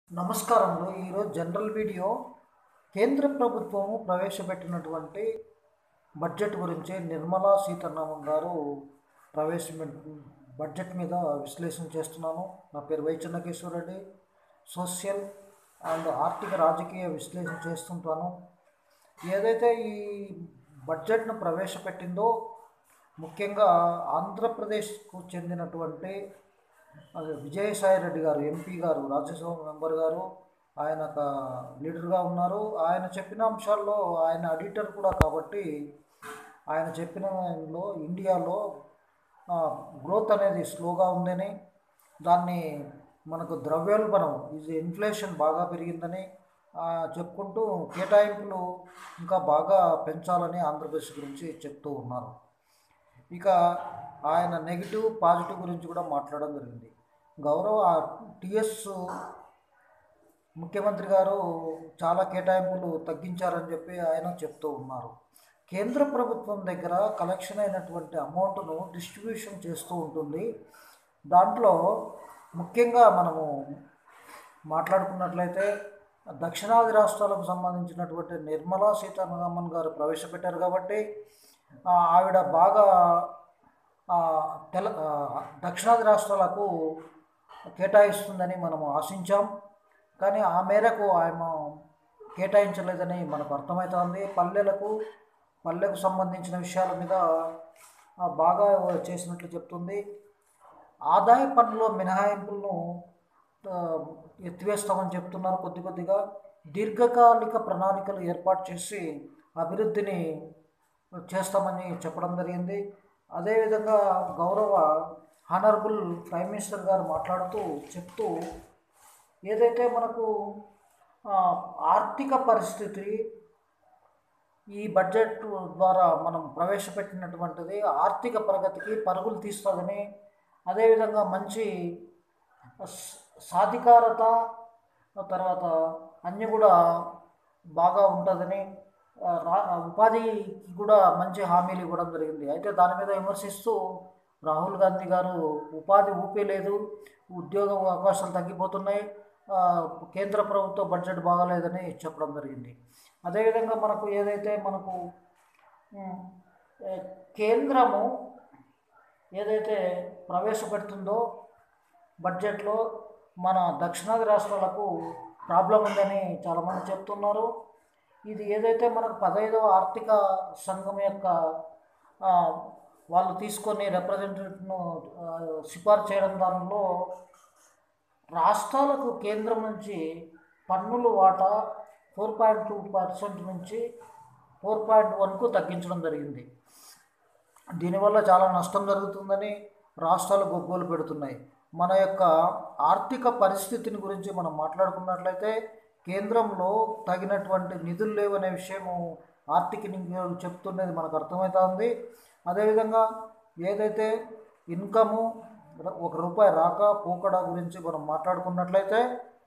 నమస్కారములు ఈరోజు general video కేంద్ర ప్రభుత్వము ప్రవేశపెట్టినటువంటి బడ్జెట్ గురించి నిర్మలా సీతారామన్ గారు ప్రవేశ బడ్జెట్ మీద విశ్లేషణ చేస్తున్నాను నా పేరు వై చెన్నకేశ్వర రెడ్డి సోషల్ అండ్ ఆర్థిక రాజకీయ విశ్లేషణ చేస్తుంటాను ఏదైతే ఈ బడ్జెట్ను ప్రవేశపెట్టిందో ముఖ్యంగా ఆంధ్రప్రదేశ్కు చెందినటువంటి అది విజయసాయి రెడ్డి గారు ఎంపీ గారు రాజ్యసభ మెంబర్ గారు ఆయన ఒక లీడర్గా ఉన్నారు ఆయన చెప్పిన అంశాల్లో ఆయన ఎడిటర్ కూడా కాబట్టి ఆయన చెప్పిన దానిలో ఇండియాలో గ్రోత్ అనేది స్లోగా ఉందని దాన్ని మనకు ద్రవ్యోల్బణం ఇది ఇన్ఫ్లేషన్ బాగా పెరిగిందని ఆ, చెప్పుకుంటూ కేటాయింపులు ఇంకా బాగా పెంచాలని ఆంధ్రప్రదేశ్ గురించి చెప్తూ ఉన్నారు ఇక ఆయన నెగిటివ్ పాజిటివ్ గురించి కూడా మాట్లాడడం జరిగింది గౌరవ టిఎస్ ముఖ్యమంత్రి గారు చాలా కేటాయింపులు తగ్గించారని చెప్పి ఆయన చెప్తూ ఉన్నారు కేంద్ర ప్రభుత్వం దగ్గర కలెక్షన్ అయినటువంటి అమౌంట్ను డిస్ట్రిబ్యూషన్ చేస్తూ ఉంటుంది దాంట్లో ముఖ్యంగా మనము మాట్లాడుకున్నట్లయితే దక్షిణాది రాష్ట్రాలకు సంబంధించినటువంటి నిర్మలా సీతారామన్ గారు ప్రవేశపెట్టారు కాబట్టి ఆ, ఆవిడ బాగా ఆ, తెల ఆ, దక్షిణాది రాష్ట్రాలకు కేటాయిస్తుందని మనం ఆశించాం కానీ ఆ మేరకు ఆయన కేటాయించలేదని మనకు అర్థమవుతోంది పల్లెలకు పల్లెకు సంబంధించిన విషయాల మీద ఆ, బాగా చేసినట్లు చెప్తుంది ఆదాయ పన్నులో మినహాయింపులను ఆ, ఎత్తివేస్తామని చెప్తున్నారు కొద్ది కొద్దిగా దీర్ఘకాలిక ప్రణాళికలు ఏర్పాటు చేసి అభివృద్ధిని చేస్తామని చెప్పడం జరిగింది అదేవిధంగా గౌరవ హానరబుల్ ప్రైమ్ మినిస్టర్ గారు మాట్లాడుతూ చెప్తూ ఏదైతే మనకు ఆ, ఆర్థిక పరిస్థితి ఈ బడ్జెట్ ద్వారా మనం ప్రవేశపెట్టినటువంటిది ఆర్థిక ప్రగతికి పరుగులు తీస్తుందని అదేవిధంగా మంచి స- సాధికారత తర్వాత అన్నీ కూడా బాగా ఉంటుందని ఆ, రా ఉపాధికి కూడా మంచి హామీలు ఇవ్వడం జరిగింది అయితే దాని మీద విమర్శిస్తూ రాహుల్ గాంధీ గారు ఉపాధి ఊపే లేదు ఉద్యోగ అవకాశాలు తగ్గిపోతున్నాయి ఆ, కేంద్ర ప్రభుత్వ బడ్జెట్ బాగాలేదని చెప్పడం జరిగింది అదేవిధంగా మనకు ఏదైతే మనకు ఉమ్, ఏ, కేంద్రము ఏదైతే ప్రవేశపెడుతుందో బడ్జెట్లో మన దక్షిణాది రాష్ట్రాలకు ప్రాబ్లం ఉందని చాలామంది చెప్తున్నారు ఇది ఏదైతే మనకు పదహైదవ ఆర్థిక సంఘం యొక్క ఆ, వాళ్ళు తీసుకొని రిప్రజెంటేటివ్ను ఆ, సిఫార్సు చేయడం దానిలో రాష్ట్రాలకు కేంద్రం నుంచి పన్నులు వాటా ఫోర్ పాయింట్ టూ పర్సెంట్ నుంచి ఫోర్ పాయింట్ వన్కు తగ్గించడం జరిగింది దీనివల్ల చాలా నష్టం జరుగుతుందని రాష్ట్రాలు గొగ్గోలు పెడుతున్నాయి మన యొక్క ఆర్థిక పరిస్థితిని గురించి మనం మాట్లాడుకున్నట్లయితే కేంద్రంలో తగినటువంటి నిధులు లేవనే విషయము ఆర్థిక నిపుణులు చెప్తున్నది మనకు అర్థమవుతుంది అదేవిధంగా ఏదైతే ఇన్కము ఒక రూపాయి రాక పోకడ గురించి మనం మాట్లాడుకున్నట్లయితే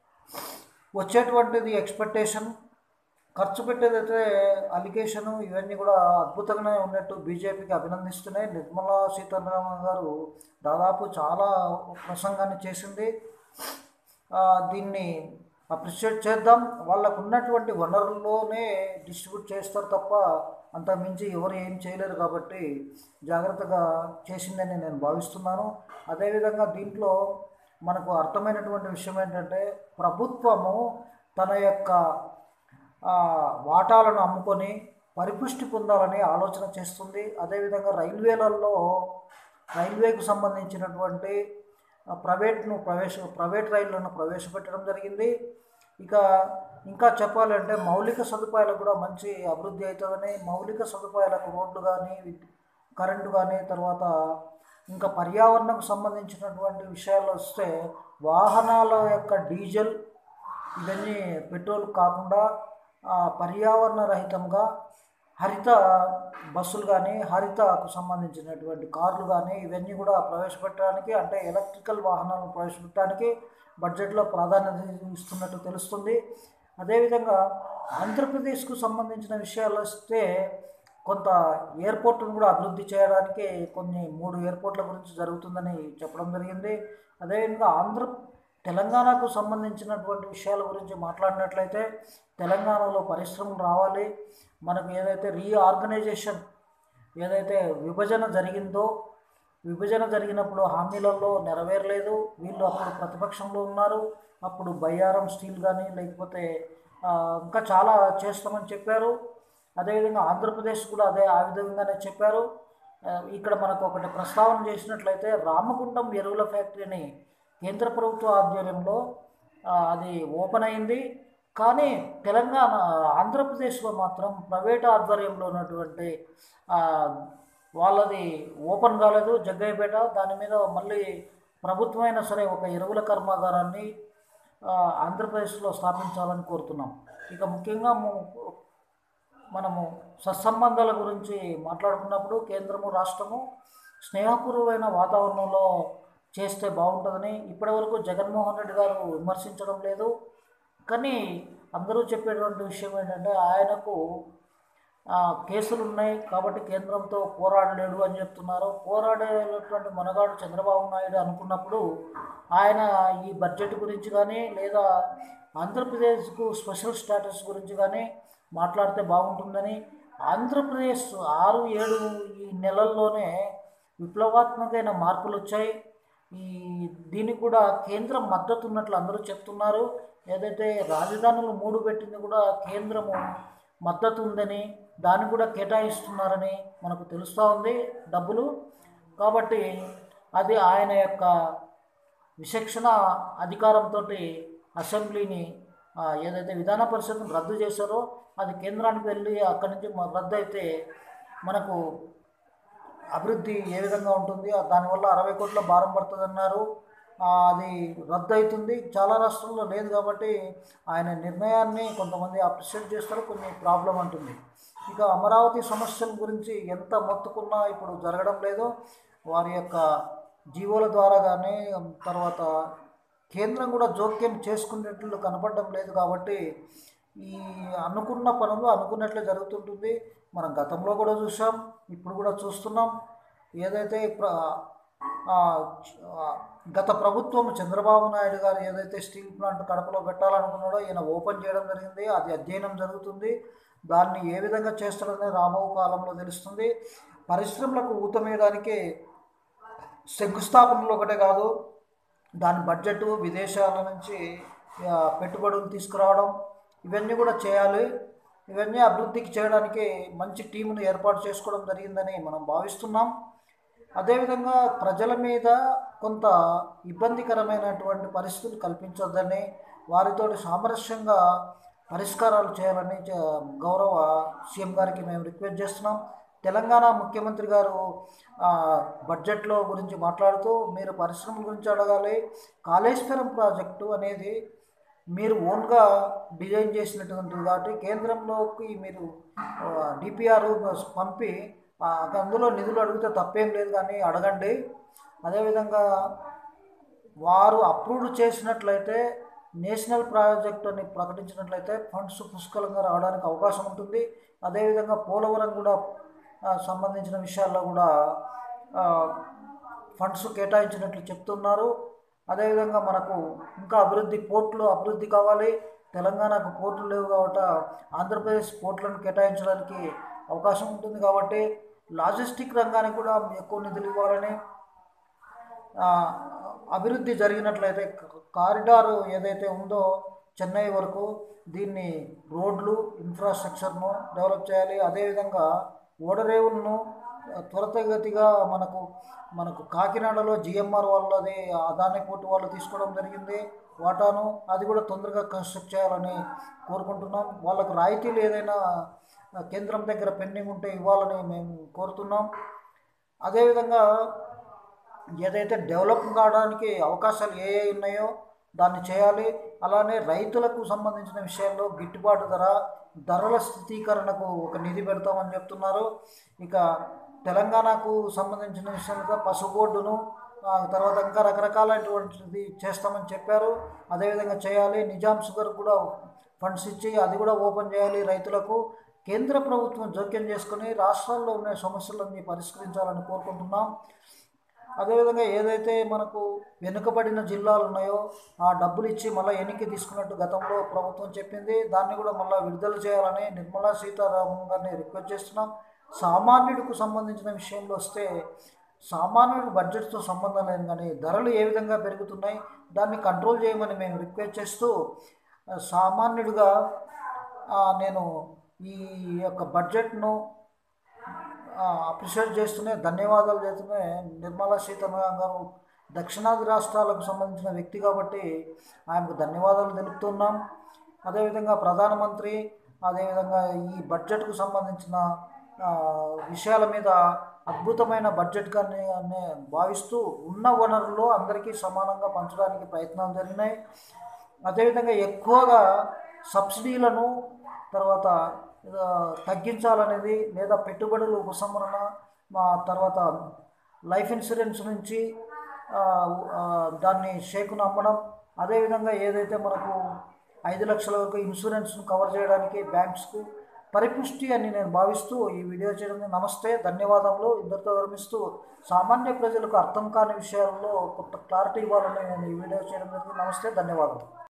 వచ్చేటువంటిది ఎక్స్పెక్టేషన్ ఖర్చు పెట్టేదైతే అలిగేషను ఇవన్నీ కూడా అద్భుతంగానే ఉన్నట్టు బీజేపీకి అభినందిస్తున్నాయి నిర్మలా సీతారామన్ గారు దాదాపు చాలా ప్రసంగాన్ని చేసింది ఆ, దీన్ని అప్రిషియేట్ చేద్దాం వాళ్ళకు ఉన్నటువంటి వనరుల్లోనే డిస్ట్రిబ్యూట్ చేస్తారు తప్ప అంత మించి ఎవరు ఏం చేయలేరు కాబట్టి జాగ్రత్తగా చేసిందని నేను భావిస్తున్నాను అదేవిధంగా దీంట్లో మనకు అర్థమైనటువంటి విషయం ఏంటంటే ప్రభుత్వము తన యొక్క ఆ, వాటాలను అమ్ముకొని పరిపుష్టి పొందాలని ఆలోచన చేస్తుంది అదేవిధంగా రైల్వేలలో రైల్వేకు సంబంధించినటువంటి ఆ, ప్రైవేట్ను ప్రవేశ ప్రైవేట్ రైళ్లను ప్రవేశపెట్టడం జరిగింది ఇక ఇంకా చెప్పాలంటే మౌలిక సదుపాయాలకు కూడా మంచి అభివృద్ధి అవుతుందని మౌలిక సదుపాయాలకు రోడ్లు కానీ విద్యు- కరెంటు కానీ తర్వాత ఇంకా పర్యావరణకు సంబంధించినటువంటి విషయాలు వస్తే వాహనాల యొక్క డీజిల్ ఇవన్నీ పెట్రోల్ కాకుండా ఆ, పర్యావరణ రహితంగా హరిత బస్సులు కానీ హరితకు సంబంధించినటువంటి కార్లు కానీ ఇవన్నీ కూడా ప్రవేశపెట్టడానికి అంటే ఎలక్ట్రికల్ వాహనాలను ప్రవేశపెట్టడానికి బడ్జెట్లో ప్రాధాన్యత ఇస్తున్నట్టు తెలుస్తుంది అదేవిధంగా ఆంధ్రప్రదేశ్కు సంబంధించిన విషయాలు వస్తే కొంత ఎయిర్పోర్ట్ను కూడా అభివృద్ధి చేయడానికి కొన్ని మూడు ఎయిర్పోర్ట్ల గురించి జరుగుతుందని చెప్పడం జరిగింది అదేవిధంగా ఆంధ్ర తెలంగాణకు సంబంధించినటువంటి విషయాల గురించి మాట్లాడినట్లయితే తెలంగాణలో పరిశ్రమలు రావాలి మనకు ఏదైతే రీఆర్గనైజేషన్ ఏదైతే విభజన జరిగిందో విభజన జరిగినప్పుడు హామీలలో నెరవేరలేదు వీళ్ళు అప్పుడు ప్రతిపక్షంలో ఉన్నారు అప్పుడు బయ్యారం స్టీల్ కానీ లేకపోతే ఆ, ఇంకా చాలా చేస్తామని చెప్పారు అదేవిధంగా ఆంధ్రప్రదేశ్ కూడా అదే ఆ విధంగానే చెప్పారు ఆ, ఇక్కడ మనకు ఒకటి ప్రస్తావన చేసినట్లయితే రామగుండం ఎరువుల ఫ్యాక్టరీని కేంద్ర ప్రభుత్వ ఆధ్వర్యంలో ఆ, అది ఓపెన్ అయింది కానీ తెలంగాణ ఆంధ్రప్రదేశ్లో మాత్రం ప్రైవేట్ ఆధ్వర్యంలో ఉన్నటువంటి ఆ, వాళ్ళది ఓపెన్ కాలేదు జగ్గయ్యపేట దాని మీద మళ్ళీ ప్రభుత్వమైనా సరే ఒక ఎరువుల కర్మాగారాన్ని ఆ, ఆంధ్రప్రదేశ్లో స్థాపించాలని కోరుతున్నాం ఇక ముఖ్యంగా ము- మనము సత్సంబంధాల గురించి మాట్లాడుకున్నప్పుడు కేంద్రము రాష్ట్రము స్నేహపూర్వమైన వాతావరణంలో చేస్తే బాగుంటుందని ఇప్పటివరకు జగన్మోహన్ రెడ్డి గారు విమర్శించడం లేదు కానీ అందరూ చెప్పేటువంటి విషయం ఏంటంటే ఆయనకు ఆ, కేసులు ఉన్నాయి కాబట్టి కేంద్రంతో పోరాడలేడు అని చెప్తున్నారు పోరాడేటువంటి మనగాడు చంద్రబాబు నాయుడు అనుకున్నప్పుడు ఆయన ఈ బడ్జెట్ గురించి కానీ లేదా ఆంధ్రప్రదేశ్కు స్పెషల్ స్టాటస్ గురించి కానీ మాట్లాడితే బాగుంటుందని ఆంధ్రప్రదేశ్ ఆరు ఏడు ఈ నెలల్లోనే విప్లవాత్మకమైన మార్పులు వచ్చాయి ఈ దీనికి కూడా కేంద్రం మద్దతు ఉన్నట్లు అందరూ చెప్తున్నారు ఏదైతే రాజధానులు మూడు పెట్టింది కూడా కేంద్రము మద్దతు ఉందని దాన్ని కూడా కేటాయిస్తున్నారని మనకు తెలుస్తూ ఉంది డబ్బులు కాబట్టి అది ఆయన యొక్క విచక్షణ అధికారంతో అసెంబ్లీని ఆ, ఏదైతే విధాన పరిషత్ను రద్దు చేశారో అది కేంద్రానికి వెళ్ళి అక్కడి నుంచి మ- రద్దు అయితే మనకు అభివృద్ధి ఏ విధంగా ఉంటుంది ఆ దానివల్ల అరవై కోట్ల భారం పడుతుంది అన్నారు ఆ, అది రద్దు అవుతుంది చాలా రాష్ట్రాల్లో లేదు కాబట్టి ఆయన నిర్ణయాన్ని కొంతమంది అప్రిషియేట్ చేస్తారు కొన్ని ప్రాబ్లం అంటుంది ఇక అమరావతి సమస్యల గురించి ఎంత మొత్తుకున్నా ఇప్పుడు జరగడం లేదు వారి యొక్క జీవోల ద్వారా కానీ తర్వాత కేంద్రం కూడా జోక్యం చేసుకునేట్లు కనపడడం లేదు కాబట్టి ఈ అనుకున్న పనులు అనుకున్నట్లే జరుగుతుంటుంది మనం గతంలో కూడా చూసాం ఇప్పుడు కూడా చూస్తున్నాం ఏదైతే ప్ర ఆ, ఆ, గత ప్రభుత్వం చంద్రబాబు నాయుడు గారు ఏదైతే స్టీల్ ప్లాంట్ కడపలో పెట్టాలనుకున్నాడో ఈయన ఓపెన్ చేయడం జరిగింది అది అధ్యయనం జరుగుతుంది దాన్ని ఏ విధంగా చేస్తాడనే రాబో కాలంలో తెలుస్తుంది పరిశ్రమలకు ఊతమేయడానికి శంకుస్థాపనలు ఒకటే కాదు దాని బడ్జెట్ విదేశాల నుంచి ఆ, పెట్టుబడులు తీసుకురావడం ఇవన్నీ కూడా చేయాలి ఇవన్నీ అభివృద్ధికి చేయడానికి మంచి టీమును ఏర్పాటు చేసుకోవడం జరిగిందని మనం భావిస్తున్నాం అదేవిధంగా ప్రజల మీద కొంత ఇబ్బందికరమైనటువంటి పరిస్థితులు కల్పించొద్దని వారితో సామరస్యంగా పరిష్కారాలు చేయాలని చ- గౌరవ సీఎం గారికి మేము రిక్వెస్ట్ చేస్తున్నాం తెలంగాణ ముఖ్యమంత్రి గారు ఆ, బడ్జెట్లో గురించి మాట్లాడుతూ మీరు పరిశ్రమల గురించి అడగాలి కాళేశ్వరం ప్రాజెక్టు అనేది మీరు ఓన్గా డిజైన్ చేసినటువంటిది కాబట్టి కేంద్రంలోకి మీరు డిపిఆర్ పంపి ఆ, అందులో నిధులు అడిగితే తప్పేం లేదు కానీ అడగండి అదేవిధంగా వారు అప్రూవ్ చేసినట్లయితే నేషనల్ ప్రాజెక్ట్ అని ప్రకటించినట్లయితే ఫండ్స్ పుష్కలంగా రావడానికి అవకాశం ఉంటుంది అదేవిధంగా పోలవరం కూడా ఆ, సంబంధించిన విషయాల్లో కూడా ఆ, ఫండ్స్ కేటాయించినట్లు చెప్తున్నారు అదేవిధంగా మనకు ఇంకా అభివృద్ధి పోర్టులు అభివృద్ధి కావాలి తెలంగాణకు పోర్టులు లేవు కాబట్టి ఆంధ్రప్రదేశ్ పోర్టులను కేటాయించడానికి అవకాశం ఉంటుంది కాబట్టి లాజిస్టిక్ రంగానికి కూడా ఎక్కువ నిధులు ఇవ్వాలని ఆ, అభివృద్ధి జరిగినట్లయితే క- కారిడార్ ఏదైతే ఉందో చెన్నై వరకు దీన్ని రోడ్లు ఇన్ఫ్రాస్ట్రక్చర్ను డెవలప్ చేయాలి అదేవిధంగా ఓడరేవులను ఆ, త్వరితగతిగా మనకు మనకు కాకినాడలో జిఎంఆర్ వాళ్ళది అదాని పోర్టు వాళ్ళు తీసుకోవడం జరిగింది వాటాను అది కూడా తొందరగా కన్స్ట్రక్ట్ చేయాలని కోరుకుంటున్నాం వాళ్ళకు రాయితీలు ఏదైనా ఆ, కేంద్రం దగ్గర పెండింగ్ ఉంటే ఇవ్వాలని మేము కోరుతున్నాం అదేవిధంగా ఏదైతే డెవలప్ కావడానికి అవకాశాలు ఏ ఏ ఉన్నాయో దాన్ని చేయాలి అలానే రైతులకు సంబంధించిన విషయాల్లో గిట్టుబాటు ధర ధరల స్థిరీకరణకు ఒక నిధి పెడతామని చెప్తున్నారు ఇక తెలంగాణకు సంబంధించిన విషయంలో పశు బోర్డును ఆ తర్వాత ఇంకా రకరకాలైనటువంటిది చేస్తామని చెప్పారు అదేవిధంగా చేయాలి నిజాం షుగర్ కూడా ఫండ్స్ ఇచ్చి అది కూడా ఓపెన్ చేయాలి రైతులకు కేంద్ర ప్రభుత్వం జోక్యం చేసుకుని రాష్ట్రాల్లో ఉన్న సమస్యలన్నీ పరిష్కరించాలని కోరుకుంటున్నాం అదేవిధంగా ఏదైతే మనకు వెనుకబడిన జిల్లాలు ఉన్నాయో ఆ డబ్బులు ఇచ్చి మళ్ళీ వెనక్కి తీసుకున్నట్టు గతంలో ప్రభుత్వం చెప్పింది దాన్ని కూడా మళ్ళీ విడుదల చేయాలని నిర్మలా సీతారామన్ గారిని రిక్వెస్ట్ చేస్తున్నాం సామాన్యుడికి సంబంధించిన విషయంలో వస్తే సామాన్యుడి బడ్జెట్తో సంబంధం లేదు కానీ ధరలు ఏ విధంగా పెరుగుతున్నాయి దాన్ని కంట్రోల్ చేయమని మేము రిక్వెస్ట్ చేస్తూ ఆ, సామాన్యుడిగా ఆ, నేను ఈ యొక్క బడ్జెట్ను అప్రిషియేట్ చేస్తూనే ధన్యవాదాలు చేస్తూనే నిర్మలా సీతారామన్ గారు దక్షిణాది రాష్ట్రాలకు సంబంధించిన వ్యక్తి కాబట్టి ఆయనకు ధన్యవాదాలు తెలుపుతున్నాం అదేవిధంగా ప్రధానమంత్రి అదేవిధంగా ఈ బడ్జెట్కు సంబంధించిన ఆ, విషయాల మీద అద్భుతమైన బడ్జెట్గా నే- భావిస్తూ ఉన్న వనరులు అందరికీ సమానంగా పంచడానికి ప్రయత్నాలు జరిగినాయి అదేవిధంగా ఎక్కువగా సబ్సిడీలను తర్వాత ఆ, తగ్గించాలనేది లేదా పెట్టుబడులు ఉపసంహరణ మా తర్వాత లైఫ్ ఇన్సూరెన్స్ నుంచి ఆ, ఆ, దాన్ని షేకును అమ్మడం అదేవిధంగా ఏదైతే మనకు ఐదు లక్షల వరకు ఇన్సూరెన్స్ను కవర్ చేయడానికి బ్యాంక్స్కు పరిపుష్టి అని నేను భావిస్తూ ఈ వీడియో చేయడం నమస్తే ధన్యవాదములు ఇద్దరితో విరమిస్తూ సామాన్య ప్రజలకు అర్థం కాని విషయాల్లో కొంత క్లారిటీ ఇవ్వాలని నేను ఈ వీడియో చేయడం జరిగింది నమస్తే ధన్యవాదాలు